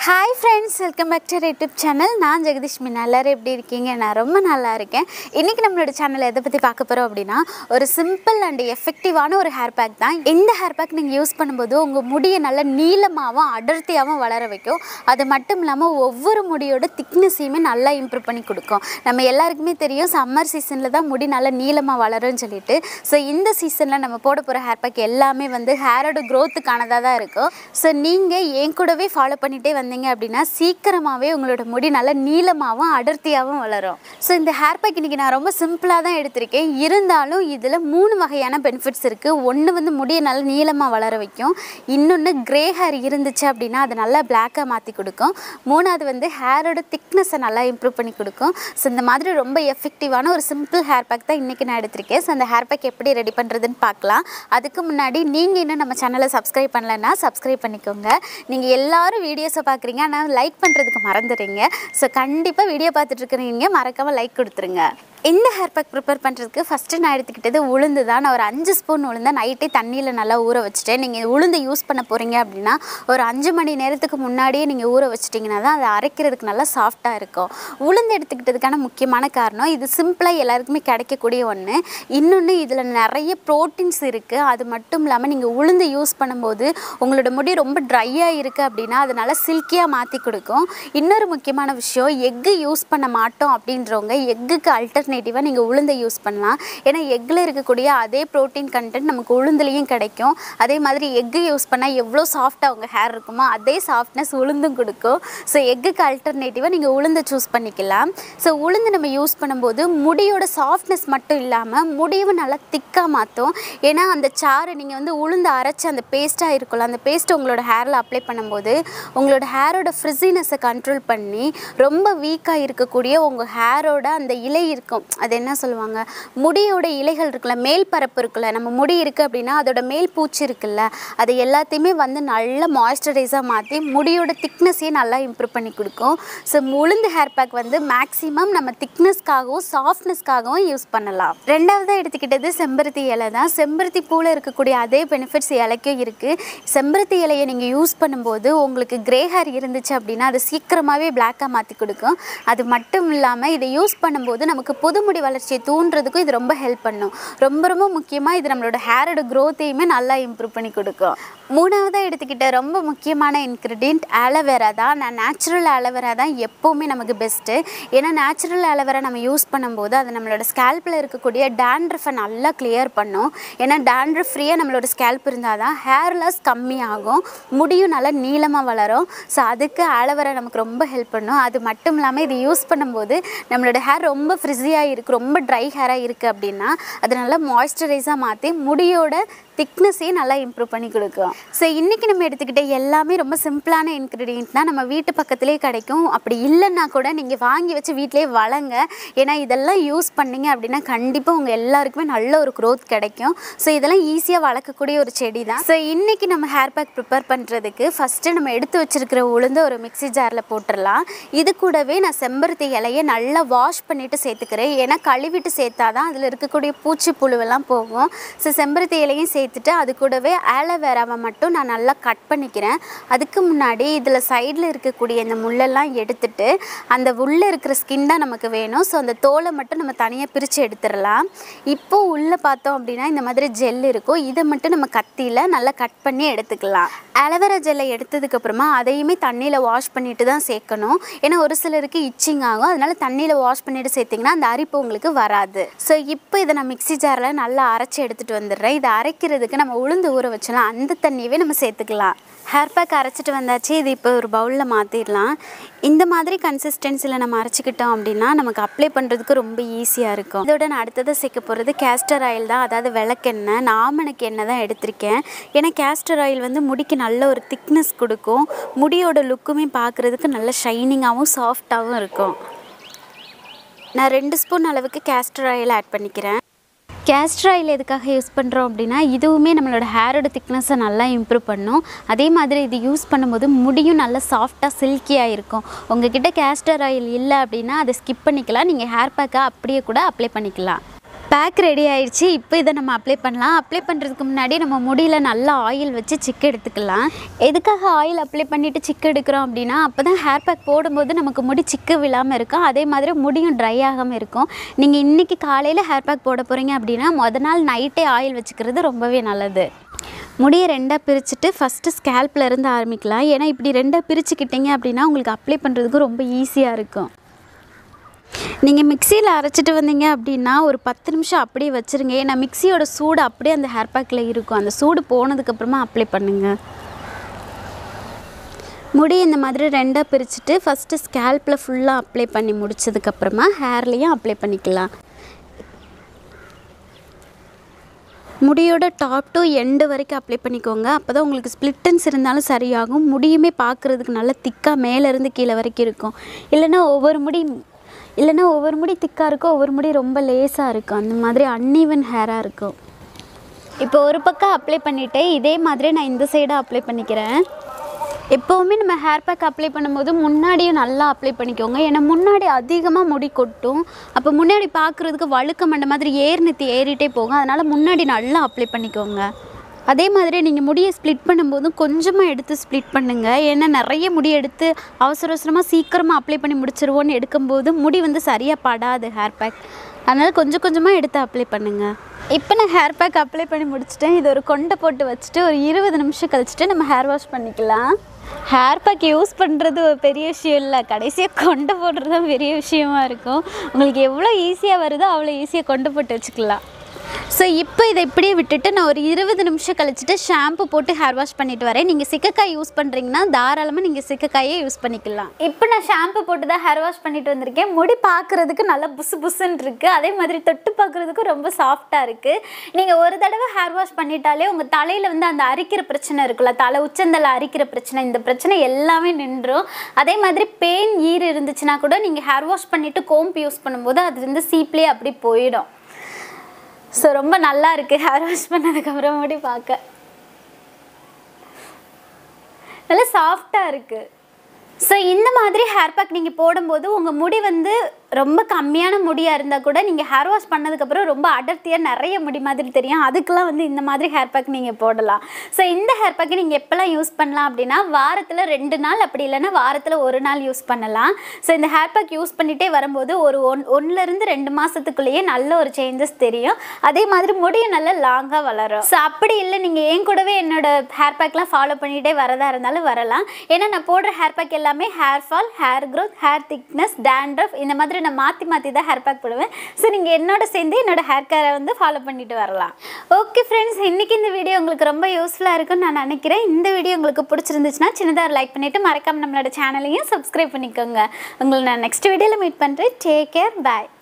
hi friends welcome back to YouTube channel நான் ஜெகதீஷ் மீனா எல்லாரும் எப்படி இருக்கீங்க நான் ரொம்ப நல்லா இருக்கேன் இன்றைக்கி நம்மளோட சேனல் எதை பற்றி பார்க்க போகிறோம் அப்படின்னா ஒரு சிம்பிள் அண்ட் எஃபெக்டிவான ஒரு ஹேர் பேக் தான் இந்த ஹேர் பேக் நீங்கள் யூஸ் பண்ணும்போது உங்கள் முடியை நல்லா நீளமாகவும் அடர்த்தியாகவும் வளர வைக்கும் அது மட்டும் இல்லாமல் ஒவ்வொரு முடியோட திக்னஸையுமே நல்லா இம்ப்ரூவ் பண்ணி கொடுக்கும் நம்ம எல்லாருக்குமே தெரியும் சம்மர் சீசனில் தான் முடி நல்லா நீளமாக வளரும்னு சொல்லிட்டு ஸோ இந்த சீசனில் நம்ம போட போகிற ஹேர் பேக் எல்லாமே வந்து ஹேரோட க்ரோத்துக்கானதாக தான் இருக்கும் ஸோ நீங்கள் என் கூடவே ஃபாலோ பண்ணிகிட்டே வந்தீங்க அப்படின்னா சீக்கிரமாகவே உங்களோட முடி நல்லா நீளமாகவும் அடர்த்தியாகவும் வளரும் ஸோ இந்த ஹேர் பேக் இன்றைக்கி நான் ரொம்ப சிம்பிளாக தான் எடுத்திருக்கேன் இருந்தாலும் இதில் மூணு வகையான பெனிஃபிட்ஸ் இருக்குது ஒன்று வந்து முடியை நல்லா நீளமாக வளர வைக்கும் இன்னொன்று கிரே ஹேர் இருந்துச்சு அப்படின்னா அதை நல்லா பிளாக்காக மாற்றி கொடுக்கும் மூணாவது வந்து ஹேரோட திக்னஸை நல்லா இம்ப்ரூவ் பண்ணி கொடுக்கும் ஸோ இந்த மாதிரி ரொம்ப எஃபெக்டிவான ஒரு சிம்பிள் ஹேர் பேக் தான் இன்றைக்கி நான் எடுத்திருக்கேன் ஸோ அந்த ஹேர் பேக் எப்படி ரெடி பண்ணுறதுன்னு பார்க்கலாம் அதுக்கு முன்னாடி நீங்கள் இன்னும் நம்ம சேனலை சப்ஸ்கிரைப் பண்ணலைன்னா சப்ஸ்கிரைப் பண்ணிக்கோங்க நீங்கள் எல்லாரும் வீடியோஸை பார்க்குறீங்க ஆனால் லைக் பண்ணுறதுக்கு மறந்துடுறீங்க ஸோ கண்டிப்பாக வீடியோ பார்த்துட்டு இருக்கிறீங்க மறக்காமல் லைக் கொடுத்துருங்க இந்த ஹேர் பேக் ப்ரிப்பேர் பண்ணுறதுக்கு ஃபஸ்ட்டு நான் எடுத்துக்கிட்டது உளுந்து தான் நான் ஒரு அஞ்சு ஸ்பூன் உளுந்தை நைட்டே தண்ணியில் நல்லா ஊற வச்சுட்டேன் நீங்கள் உளுந்து யூஸ் பண்ண போகிறீங்க அப்படின்னா ஒரு அஞ்சு மணி நேரத்துக்கு முன்னாடியே நீங்கள் ஊற வச்சிட்டிங்கன்னா தான் அதை அரைக்கிறதுக்கு நல்லா சாஃப்டாக இருக்கும் உளுந்து எடுத்துக்கிட்டதுக்கான முக்கியமான காரணம் இது சிம்பிளாக எல்லாருக்குமே கிடைக்கக்கூடிய ஒன்று இன்னொன்று இதில் நிறைய ப்ரோட்டீன்ஸ் இருக்குது அது மட்டும் இல்லாமல் நீங்கள் உளுந்து யூஸ் பண்ணும்போது உங்களோட முடி ரொம்ப ட்ரையாக இருக்குது அப்படின்னா அது நல்லா சில்கியாக மாற்றி கொடுக்கும் இன்னொரு முக்கியமான விஷயம் எக்கு யூஸ் பண்ண மாட்டோம் அப்படின்றவங்க எக்குக்கு அல்டர்னேட்டிவாக நீங்கள் உளுந்தை யூஸ் பண்ணலாம் ஏன்னா எக்கில் இருக்கக்கூடிய அதே ப்ரோட்டீன் கண்டென்ட் நமக்கு உளுந்துலேயும் கிடைக்கும் அதே மாதிரி எக்கு யூஸ் பண்ணால் எவ்வளோ சாஃப்டாக உங்கள் ஹேர் இருக்குமோ அதே சாஃப்ட்னஸ் உளுந்தும் கொடுக்கும் ஸோ எக்குக்கு அல்டர்னேட்டிவாக நீங்கள் உளுந்தை சூஸ் பண்ணிக்கலாம் ஸோ உளுந்து நம்ம யூஸ் பண்ணும்போது முடியோட சாஃப்ட்னஸ் மட்டும் இல்லாமல் முடியும் நல்லா திக்காக மாற்றும் ஏன்னா அந்த சாறு நீங்கள் வந்து உளுந்து அரைச்சி அந்த பேஸ்ட்டாக இருக்கும்ல அந்த பேஸ்ட் உங்களோட ஹேரில் அப்ளை பண்ணும்போது உங்களோட ஹேரோட ஃப்ரிஸினஸை கண்ட்ரோல் பண்ணி ரொம்ப வீக்காக இருக்கக்கூடிய உங்கள் ஹேரோட அந்த இலை இருக்கும் அது என்ன சொல்லுவாங்க முடியோட இலைகள் இருக்குல்ல மேல் பரப்பு இருக்குல்ல நம்ம முடி இருக்குது அப்படின்னா அதோட மேல் பூச்சி இருக்குல்ல அது எல்லாத்தையுமே வந்து நல்ல மாய்ஸ்சரைஸாக மாற்றி முடியோட திக்னஸையும் நல்லா இம்ப்ரூவ் பண்ணி கொடுக்கும் ஸோ உளுந்து ஹேர் பேக் வந்து மேக்ஸிமம் நம்ம திக்னஸ்க்காகவும் சாஃப்ட்னஸ்க்காகவும் யூஸ் பண்ணலாம் ரெண்டாவதாக எடுத்துக்கிட்டது செம்பருத்தி இலை தான் செம்பருத்தி பூவில் இருக்கக்கூடிய அதே பெனிஃபிட்ஸ் இலைக்கும் இருக்குது செம்பருத்தி இலையை நீங்கள் யூஸ் பண்ணும்போது உங்களுக்கு கிரே ஹேர் இருந்துச்சு அப்படின்னா அது சீக்கிரமாகவே பிளாக்காக மாற்றி கொடுக்கும் அது மட்டும் இல்லாமல் இதை யூஸ் பண்ணும்போது நமக்கு புது முடி வளர்ச்சியை தூண்டுறதுக்கும் இது ரொம்ப ஹெல்ப் பண்ணும் ரொம்ப ரொம்ப முக்கியமாக இது நம்மளோட ஹேரோட க்ரோத்தையுமே நல்லா இம்ப்ரூவ் பண்ணி கொடுக்கும் மூணாவதாக எடுத்துக்கிட்ட ரொம்ப முக்கியமான இன்க்ரீடியன்ட் ஆலோவேரா தான் நான் நேச்சுரல் ஆலோவேரா தான் எப்போவுமே நமக்கு பெஸ்ட்டு ஏன்னா நேச்சுரல் ஆலோவேரா நம்ம யூஸ் பண்ணும்போது அது நம்மளோட ஸ்கேல்பில் இருக்கக்கூடிய டேண்ட்ரஃபை நல்லா கிளியர் பண்ணும் ஏன்னா டேண்ட்ரஃப் ஃப்ரீயாக நம்மளோட ஸ்கேல்ப் இருந்தால் தான் ஹேர் லாஸ் கம்மியாகும் முடியும் நல்லா நீளமாக வளரும் ஸோ அதுக்கு ஆலோவேரா நமக்கு ரொம்ப ஹெல்ப் பண்ணும் அது மட்டும் இல்லாமல் இது யூஸ் பண்ணும்போது நம்மளோட ஹேர் ரொம்ப ஃப்ரிஸியாக இருக்குது ரொம்ப ட்ரை ஹேராக இருக்குது அப்படின்னா அது நல்லா மாய்ஸ்சரைஸாக மாற்றி முடியோட திக்னஸையும் நல்லா இம்ப்ரூவ் பண்ணி கொடுக்கும் ஸோ இன்றைக்கி நம்ம எடுத்துக்கிட்ட எல்லாமே ரொம்ப சிம்பிளான இன்க்ரீடியன்ட் தான் நம்ம வீட்டு பக்கத்துலேயே கிடைக்கும் அப்படி இல்லைன்னா கூட நீங்கள் வாங்கி வச்சு வீட்டிலே வளங்க ஏன்னா இதெல்லாம் யூஸ் பண்ணீங்க அப்படின்னா கண்டிப்பாக உங்கள் எல்லாருக்குமே நல்ல ஒரு க்ரோத் கிடைக்கும் ஸோ இதெல்லாம் ஈஸியாக வளர்க்கக்கூடிய ஒரு செடி தான் ஸோ இன்றைக்கி நம்ம ஹேர் பேக் ப்ரிப்பேர் பண்ணுறதுக்கு ஃபஸ்ட்டு நம்ம எடுத்து வச்சுருக்கிற உளுந்து ஒரு மிக்ஸி ஜாரில் போட்டுடலாம் இது கூடவே நான் செம்பருத்தி இலையை நல்லா வாஷ் பண்ணிவிட்டு சேர்த்துக்கிறேன் ஏன்னா கழுவிட்டு சேர்த்தா தான் அதில் இருக்கக்கூடிய பூச்சி புழுவெல்லாம் போகும் ஸோ செம்பருத்தி இலையும் சேர்த்துட்டு அது கூடவே ஆலோவேராவை மட்டும் நான் நல்லா கட் பண்ணிக்கிறேன் அதுக்கு முன்னாடி இதில் சைடில் இருக்கக்கூடிய இந்த முள்ளெல்லாம் எடுத்துட்டு அந்த உள்ளே இருக்கிற ஸ்கின் தான் நமக்கு வேணும் ஸோ அந்த தோலை மட்டும் நம்ம தனியாக பிரித்து எடுத்துடலாம் இப்போ உள்ளே பார்த்தோம் அப்படின்னா இந்த மாதிரி ஜெல் இருக்கும் இதை மட்டும் நம்ம கத்தியில் நல்லா கட் பண்ணி எடுத்துக்கலாம் ஆலோவேரா ஜெல்லை எடுத்ததுக்கப்புறமா அதையுமே தண்ணியில் வாஷ் பண்ணிட்டு தான் சேர்க்கணும் ஏன்னா ஒரு சிலருக்கு இச்சிங் ஆகும் அதனால தண்ணியில் வாஷ் பண்ணிட்டு சேர்த்திங்கன்னா அந்த அரிப்பு உங்களுக்கு வராது ஸோ இப்போ இதை நான் மிக்ஸி ஜாரில் நல்லா அரைச்சி எடுத்துகிட்டு வந்துடுறேன் இதை அரைக்கிறதுக்கு நம்ம உளுந்து ஊற வச்சலாம் அந்த தண்ணியவே நம்ம சேர்த்துக்கலாம் ஹேர் பேக் அரைச்சிட்டு வந்தாச்சு இது இப்போ ஒரு பவுலில் மாற்றிடலாம் இந்த மாதிரி கன்சிஸ்டன்சியில் நம்ம அரைச்சிக்கிட்டோம் அப்படின்னா நமக்கு அப்ளை பண்ணுறதுக்கு ரொம்ப ஈஸியாக இருக்கும் இதோட நான் அடுத்ததாக சேர்க்க போகிறது கேஸ்டர் ஆயில் தான் அதாவது விளக்கெண்ணெய் நாமனுக்கு எண்ணெய் தான் எடுத்திருக்கேன் ஏன்னா கேஸ்டர் ஆயில் வந்து முடிக்கு நல்ல ஒரு திக்னஸ் கொடுக்கும் முடியோட லுக்குமே பார்க்குறதுக்கு நல்ல ஷைனிங்காகவும் சாஃப்டாகவும் இருக்கும் நான் ரெண்டு ஸ்பூன் அளவுக்கு கேஸ்டர் ஆயில் ஆட் பண்ணிக்கிறேன் கேஸ்டர் ஆயில் எதுக்காக யூஸ் பண்ணுறோம் அப்படின்னா இதுவுமே நம்மளோட ஹேரோட திக்னஸை நல்லா இம்ப்ரூவ் பண்ணும் அதே மாதிரி இது யூஸ் பண்ணும்போது முடியும் நல்லா சாஃப்டாக சில்கியாக இருக்கும் உங்ககிட்ட கேஸ்டர் ஆயில் இல்லை அப்படின்னா அதை ஸ்கிப் பண்ணிக்கலாம் நீங்கள் ஹேர் பேக்கை அப்படியே கூட அப்ளை பண்ணிக்கலாம் பேக் ரெடி ஆயிடுச்சு இப்போ இதை நம்ம அப்ளை பண்ணலாம் அப்ளை பண்ணுறதுக்கு முன்னாடி நம்ம முடியில் நல்லா ஆயில் வச்சு சிக்கு எடுத்துக்கலாம் எதுக்காக ஆயில் அப்ளை பண்ணிவிட்டு சிக்கு எடுக்கிறோம் அப்படின்னா அப்போ தான் ஹேர் பேக் போடும்போது நமக்கு முடி சிக்கு விழாமல் இருக்கும் அதே மாதிரி முடியும் ட்ரை ஆகாமல் இருக்கும் நீங்கள் இன்றைக்கி காலையில் ஹேர் பேக் போட போகிறீங்க அப்படின்னா முத நாள் நைட்டே ஆயில் வச்சுக்கிறது ரொம்பவே நல்லது முடியை ரெண்டாக பிரிச்சுட்டு ஃபஸ்ட்டு ஸ்கேல்ப்ல இருந்து ஆரம்பிக்கலாம் ஏன்னா இப்படி ரெண்டாக பிரிச்சுக்கிட்டீங்க அப்படின்னா உங்களுக்கு அப்ளை பண்ணுறதுக்கு ரொம்ப ஈஸியாக இருக்கும் நீங்கள் மிக்சியில் அரைச்சிட்டு வந்தீங்க அப்படின்னா ஒரு பத்து நிமிஷம் அப்படியே வச்சுருங்க ஏன்னா மிக்சியோட சூடு அப்படியே அந்த ஹேர் பேக்கில் இருக்கும் அந்த சூடு போனதுக்கப்புறமா அப்ளை பண்ணுங்கள் முடி இந்த மாதிரி ரெண்டாக பிரிச்சுட்டு ஃபஸ்ட்டு ஸ்கேல்பில் ஃபுல்லாக அப்ளை பண்ணி முடிச்சதுக்கப்புறமா ஹேர்லேயும் அப்ளை பண்ணிக்கலாம் முடியோட டாப் டு எண்டு வரைக்கும் அப்ளை பண்ணிக்கோங்க அப்போ தான் உங்களுக்கு ஸ்ப்ளிட்டன்ஸ் இருந்தாலும் சரியாகும் முடியுமே பார்க்குறதுக்கு நல்லா திக்காக மேலேருந்து கீழே வரைக்கும் இருக்கும் இல்லைன்னா ஒவ்வொரு முடி இல்லைன்னா ஒவ்வொரு முடி திக்காக இருக்கும் ஒவ்வொரு முடி ரொம்ப லேசாக இருக்கும் அந்த மாதிரி அன்ஈவன் ஹேராக இருக்கும் இப்போ ஒரு பக்கம் அப்ளை பண்ணிவிட்டு இதே மாதிரி நான் இந்த சைடாக அப்ளை பண்ணிக்கிறேன் எப்போவுமே நம்ம ஹேர் பேக் அப்ளை பண்ணும்போது முன்னாடியும் நல்லா அப்ளை பண்ணிக்கோங்க ஏன்னா முன்னாடி அதிகமாக முடி கொட்டும் அப்போ முன்னாடி பார்க்குறதுக்கு வழுக்க மண்ட மாதிரி ஏர் நிறுத்தி ஏறிட்டே போகும் அதனால் முன்னாடி நல்லா அப்ளை பண்ணிக்கோங்க அதே மாதிரி நீங்கள் முடியை ஸ்ப்ளிட் பண்ணும்போதும் கொஞ்சமாக எடுத்து ஸ்ப்ளிட் பண்ணுங்கள் ஏன்னா நிறைய முடி எடுத்து அவசர அவசரமாக சீக்கிரமாக அப்ளை பண்ணி முடிச்சிருவோன்னு எடுக்கும்போது முடி வந்து சரியாக படாது ஹேர் பேக் அதனால் கொஞ்சம் கொஞ்சமாக எடுத்து அப்ளை பண்ணுங்கள் இப்போ நான் ஹேர் பேக் அப்ளை பண்ணி முடிச்சிட்டேன் இது ஒரு கொண்டை போட்டு வச்சுட்டு ஒரு இருபது நிமிஷம் கழிச்சிட்டு நம்ம ஹேர் வாஷ் பண்ணிக்கலாம் ஹேர் பேக் யூஸ் பண்ணுறது ஒரு பெரிய விஷயம் இல்லை கடைசியாக கொண்டை போடுறது தான் பெரிய விஷயமா இருக்கும் உங்களுக்கு எவ்வளோ ஈஸியாக வருதோ அவ்வளோ ஈஸியாக கொண்டு போட்டு வச்சுக்கலாம் ஸோ இப்போ இதை இப்படியே விட்டுட்டு நான் ஒரு இருபது நிமிஷம் கழிச்சிட்டு ஷாம்பு போட்டு ஹேர் வாஷ் பண்ணிட்டு வரேன் நீங்கள் சிக்கக்காய் யூஸ் பண்ணுறீங்கன்னா தாராளமாக நீங்கள் சிக்கக்காயே யூஸ் பண்ணிக்கலாம் இப்போ நான் ஷாம்பு போட்டு தான் ஹேர் வாஷ் பண்ணிட்டு வந்திருக்கேன் முடி பார்க்குறதுக்கு நல்லா புசு புசுன்னு இருக்குது அதே மாதிரி தொட்டு பார்க்குறதுக்கு ரொம்ப சாஃப்டாக இருக்குது நீங்கள் ஒரு தடவை ஹேர் வாஷ் பண்ணிட்டாலே உங்கள் தலையில் வந்து அந்த அரிக்கிற பிரச்சனை இருக்குல்ல தலை உச்சந்தலை அரிக்கிற பிரச்சனை இந்த பிரச்சனை எல்லாமே நின்றும் அதே மாதிரி பெயின் ஈர் இருந்துச்சுன்னா கூட நீங்கள் ஹேர் வாஷ் பண்ணிவிட்டு கோம்பு யூஸ் பண்ணும்போது அது வந்து சீப்லேயே அப்படி போயிடும் ஸோ ரொம்ப நல்லா இருக்குது ஹேர் வாஷ் பண்ணதுக்கப்புறம் முடி பார்க்க நல்லா சாஃப்டாக இருக்குது ஸோ இந்த மாதிரி ஹேர் பேக் நீங்கள் போடும்போது உங்கள் முடி வந்து ரொம்ப கம்மியான முடியாக இருந்தால் கூட நீங்கள் ஹேர் வாஷ் பண்ணதுக்கப்புறம் ரொம்ப அடர்த்தியாக நிறைய முடி மாதிரி தெரியும் அதுக்கெலாம் வந்து இந்த மாதிரி ஹேர் பேக் நீங்கள் போடலாம் ஸோ இந்த ஹேர் பேக்கை நீங்கள் எப்போல்லாம் யூஸ் பண்ணலாம் அப்படின்னா வாரத்தில் ரெண்டு நாள் அப்படி இல்லைன்னா வாரத்தில் ஒரு நாள் யூஸ் பண்ணலாம் ஸோ இந்த ஹேர் பேக் யூஸ் பண்ணிகிட்டே வரும்போது ஒரு ஒன் ஒன்றுலேருந்து ரெண்டு மாதத்துக்குள்ளேயே நல்ல ஒரு சேஞ்சஸ் தெரியும் அதே மாதிரி முடியும் நல்லா லாங்காக வளரும் ஸோ அப்படி இல்லை நீங்கள் ஏன் கூடவே என்னோட ஹேர் பேக்லாம் ஃபாலோ பண்ணிகிட்டே வரதா இருந்தாலும் வரலாம் ஏன்னா நான் போடுற ஹேர் பேக் எல்லாமே hair fall hair growth hair thickness dandruff இந்த மாதிரி நான் மாற்றி மாற்றி தான் ஹேர் பேக் போடுவேன் ஸோ நீங்கள் என்னோட சேர்ந்து என்னோட ஹேர் கேரை வந்து ஃபாலோ பண்ணிட்டு வரலாம் ஓகே ஃப்ரெண்ட்ஸ் இன்றைக்கி இந்த வீடியோ உங்களுக்கு ரொம்ப யூஸ்ஃபுல்லாக இருக்கும்னு நான் நினைக்கிறேன் இந்த வீடியோ உங்களுக்கு பிடிச்சிருந்துச்சுன்னா சின்னதாக லைக் பண்ணிவிட்டு மறக்காம நம்மளோட சேனலையும் சப்ஸ்கிரைப் பண்ணிக்கோங்க உங்களை நான் நெக்ஸ்ட் வீடியோவில் மீட் பண்ணுறேன் டேக் கேர் பாய்